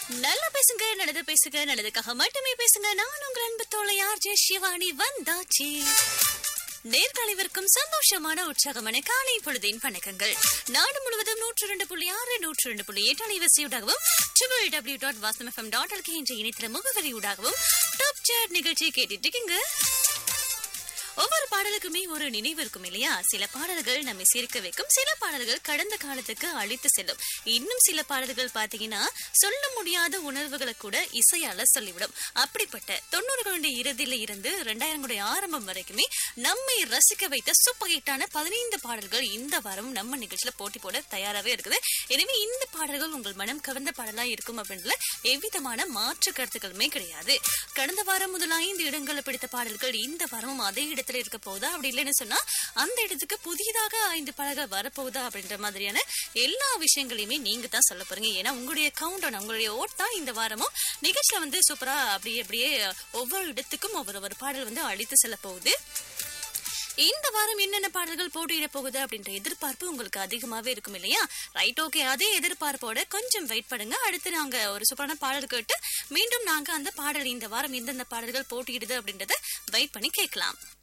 நல்லா பேசுங்க நல்லது பேசுங்க நல்லதுக்காக மட்டுமே பேசுங்க நான் உங்கள் அன்பு தோழை ஆர்ஜே சிவானி வந்தாச்சு நேர்காலிவருக்கும் சந்தோஷமான உற்சாகமான காலை பொழுதின் வணக்கங்கள் நாடு முழுவதும் நூற்று ரெண்டு புள்ளி ஆறு நூற்று ரெண்டு புள்ளி எட்டு அலைவரிசையூடாகவும் triple W dot Vasam FM dot LK என்ற இணையதள முகவரியூடாகவும் டாப் சேட் நிகழ்ச்சியை கேட்டுட்டு இருக்கீங்க ஒவ்வொரு பாடலுக்குமே ஒரு நினைவு இருக்கும் இல்லையா சில பாடல்கள் நம்மை சிரிக்க வைக்கும் சில பாடல்கள் கடந்த காலத்துக்கு அழித்து செல்லும் இன்னும் சில பாடல்கள் பாத்தீங்கன்னா சொல்ல முடியாத உணர்வுகளை கூட இசையால சொல்லிவிடும் அப்படிப்பட்ட தொண்ணூறுகளுடைய இறுதியில இருந்து ரெண்டாயிரங்களுடைய ஆரம்பம் வரைக்குமே நம்மை ரசிக்க வைத்த சூப்பர் ஹிட்டான பதினைந்து பாடல்கள் இந்த வாரம் நம்ம நிகழ்ச்சியில போட்டி போட தயாராகவே இருக்குது எனவே இந்த பாடல்கள் உங்கள் மனம் கவர்ந்த பாடலா இருக்கும் அப்படின்றதுல எவ்விதமான மாற்று கருத்துக்களுமே கிடையாது கடந்த வாரம் முதல் ஐந்து இடங்களை பிடித்த பாடல்கள் இந்த வாரமும் அதே இடத்துல இருக்க போகுதா அப்படி இல்லைன்னு சொன்னா அந்த இடத்துக்கு புதிதாக ஐந்து பாடல்கள் வரப்போகுதா அப்படின்ற மாதிரியான எல்லா விஷயங்களையுமே நீங்க தான் சொல்ல போறீங்க ஏன்னா உங்களுடைய கவுண்ட் உங்களுடைய ஓட் தான் இந்த வாரமும் நிகழ்ச்சியில வந்து சூப்பரா அப்படியே அப்படியே ஒவ்வொரு இடத்துக்கும் ஒவ்வொரு ஒரு பாடல் வந்து அழித்து செல்ல போகுது இந்த வாரம் என்னென்ன பாடல்கள் போட்டியிட போகுது அப்படின்ற எதிர்பார்ப்பு உங்களுக்கு அதிகமாவே இருக்கும் இல்லையா ரைட் ஓகே அதே எதிர்பார்ப்போட கொஞ்சம் வெயிட் பண்ணுங்க அடுத்து நாங்க ஒரு சூப்பரான பாடல் கேட்டு மீண்டும் நாங்க அந்த பாடல் இந்த வாரம் எந்தெந்த பாடல்கள் போட்டியிடுது அப்படின்றத வெயிட் பண்ணி கேட்கலாம்